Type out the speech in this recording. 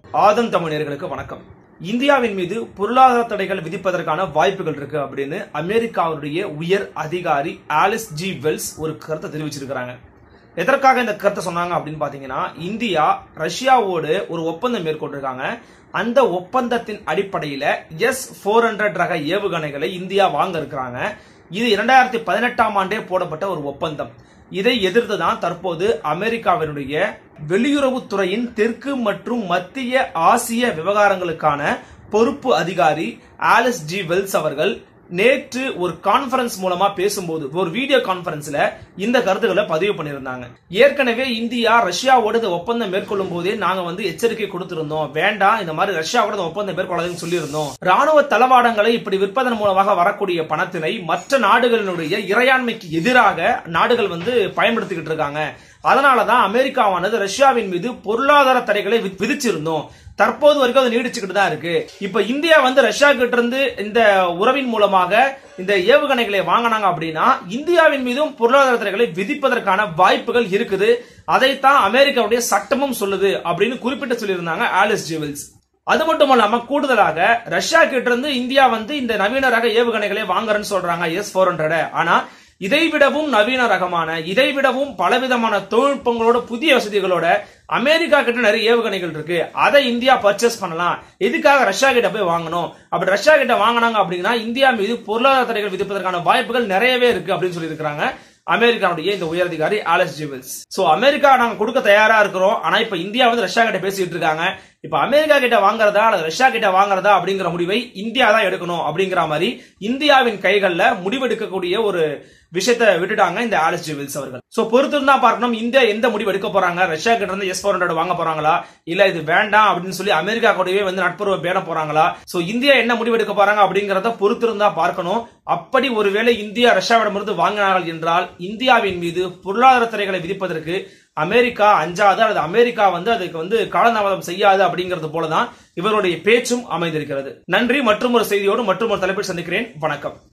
ஆதன் தமிழர்களுக்கு வணக்கம் இந்தியாவின் மீது பொருளாதார தடைகள் விதிப்பதற்கான வாய்ப்புகள் இருக்கு அப்படின்னு அமெரிக்காவுடைய உயர் அதிகாரி ஆலிஸ் ஜி வெல்ஸ் ஒரு கருத்தை தெரிவிச்சிருக்கிறாங்க எதற்காக இந்த கருத்தை சொன்னாங்க அப்படின்னு பாத்தீங்கன்னா இந்தியா ரஷ்யாவோடு ஒரு ஒப்பந்தம் மேற்கொண்டிருக்காங்க அந்த ஒப்பந்தத்தின் அடிப்படையில எஸ் போர் ஹண்ட்ரட் ரக ஏவுகணைகளை இந்தியா வாங்க இருக்கிறாங்க இது இரண்டாயிரத்தி பதினெட்டாம் ஆண்டே போடப்பட்ட ஒரு ஒப்பந்தம் இதை எதிர்த்து தான் தற்போது அமெரிக்காவினுடைய வெளியுறவுத்துறையின் தெற்கு மற்றும் மத்திய ஆசிய விவகாரங்களுக்கான பொறுப்பு அதிகாரி ஆலிஸ் ஜி வெல்ஸ் அவர்கள் நேற்று ஒரு கான்பரன்ஸ் மூலமா பேசும்போது ஒரு வீடியோ கான்பரன்ஸ்ல இந்த கருத்துக்களை பதிவு பண்ணியிருந்தாங்க ஏற்கனவே இந்தியா ரஷ்யாவோட இந்த ஒப்பந்தம் மேற்கொள்ளும் போதே நாங்க வந்து எச்சரிக்கை கொடுத்திருந்தோம் வேண்டாம் இந்த மாதிரி ரஷ்யாவோட இந்த ஒப்பந்தம் மேற்கொள்ளாதுன்னு சொல்லியிருந்தோம் ராணுவ தளவாடங்களை இப்படி விற்பதன் மூலமாக வரக்கூடிய பணத்தினை மற்ற நாடுகளினுடைய இறையாண்மைக்கு எதிராக நாடுகள் வந்து பயன்படுத்திக்கிட்டு இருக்காங்க அதனாலதான் அமெரிக்காவானது ரஷ்யாவின் மீது பொருளாதார தடைகளை வி- விதிச்சிருந்தோம் தற்போது வரைக்கும் அது நீடிச்சுக்கிட்டு தான் இருக்கு இப்ப இந்தியா வந்து ரஷ்யா கிட்ட இருந்து இந்த உறவின் மூலமாக இந்த ஏவுகணைகளை வாங்கினாங்க அப்படின்னா இந்தியாவின் மீதும் பொருளாதார தடைகளை விதிப்பதற்கான வாய்ப்புகள் இருக்குது அதைத்தான் அமெரிக்காவுடைய சட்டமும் சொல்லுது அப்படின்னு குறிப்பிட்டு சொல்லியிருந்தாங்க ஆலிஸ் ஜிவல்ஸ் அது மட்டும் இல்லாம கூடுதலாக ரஷ்யா கிட்ட இருந்து இந்தியா வந்து இந்த நவீன ரக ஏவுகணைகளை வாங்குறேன்னு சொல்றாங்க எஸ் போர் ஆனா இதைவிடவும் நவீன ரகமான இதைவிடவும் பலவிதமான தொழில்நுட்பங்களோட புதிய வசதிகளோட அமெரிக்கா கிட்ட நிறைய ஏவுகணைகள் இருக்கு அதை இந்தியா பர்ச்சேஸ் பண்ணலாம் எதுக்காக ரஷ்யா கிட்ட போய் வாங்கணும் அப்படி ரஷ்யா கிட்ட வாங்கினாங்க அப்படின்னா இந்தியா மீது பொருளாதார தடைகள் விதிப்பதற்கான வாய்ப்புகள் நிறையவே இருக்கு அப்படின்னு சொல்லியிருக்கிறாங்க அமெரிக்காவுடைய இந்த உயரதிகாரி ஆலஸ் ஜிவல்ஸ் சோ அமெரிக்கா நாங்க கொடுக்க தயாரா இருக்கிறோம் ஆனா இப்ப இந்தியா வந்து ரஷ்யா கிட்ட பேசிட்டு இருக்காங்க இப்ப அமெரிக்கா கிட்ட வாங்குறதா அல்லது ரஷ்யா கிட்ட வாங்குறதா அப்படிங்கிற முடிவை இந்தியா தான் எடுக்கணும் அப்படிங்கிற மாதிரி இந்தியாவின் கைகள்ல முடிவெடுக்கக்கூடிய ஒரு விஷயத்தை விட்டுட்டாங்க இந்த ஆலிஸ் ஜிவல்ஸ் அவர்கள் சோ பொறுத்திருந்தா பார்க்கணும் இந்தியா எந்த முடிவு எடுக்க போறாங்க ரஷ்யா கிட்ட இருந்து எஸ் போர் வாங்க போறாங்களா இல்ல இது வேண்டாம் அப்படின்னு சொல்லி அமெரிக்கா கூடவே வந்து நட்புறவை பேண போறாங்களா சோ இந்தியா என்ன முடிவு எடுக்க போறாங்க அப்படிங்கறத பொறுத்திருந்தா பார்க்கணும் அப்படி ஒருவேளை இந்தியா ரஷ்யாவிடமிருந்து வாங்கினார்கள் என்றால் இந்தியாவின் மீது பொருளாதார தடைகளை விதிப்பதற்கு அமெரிக்கா அஞ்சாது அல்லது அமெரிக்கா வந்து அதுக்கு வந்து காலதாமதம் செய்யாது அப்படிங்கிறது போலதான் இவருடைய பேச்சும் அமைந்திருக்கிறது நன்றி மற்றும் ஒரு செய்தியோடு மற்றும் ஒரு தலைப்பில் சந்திக்கிறேன் வணக்கம்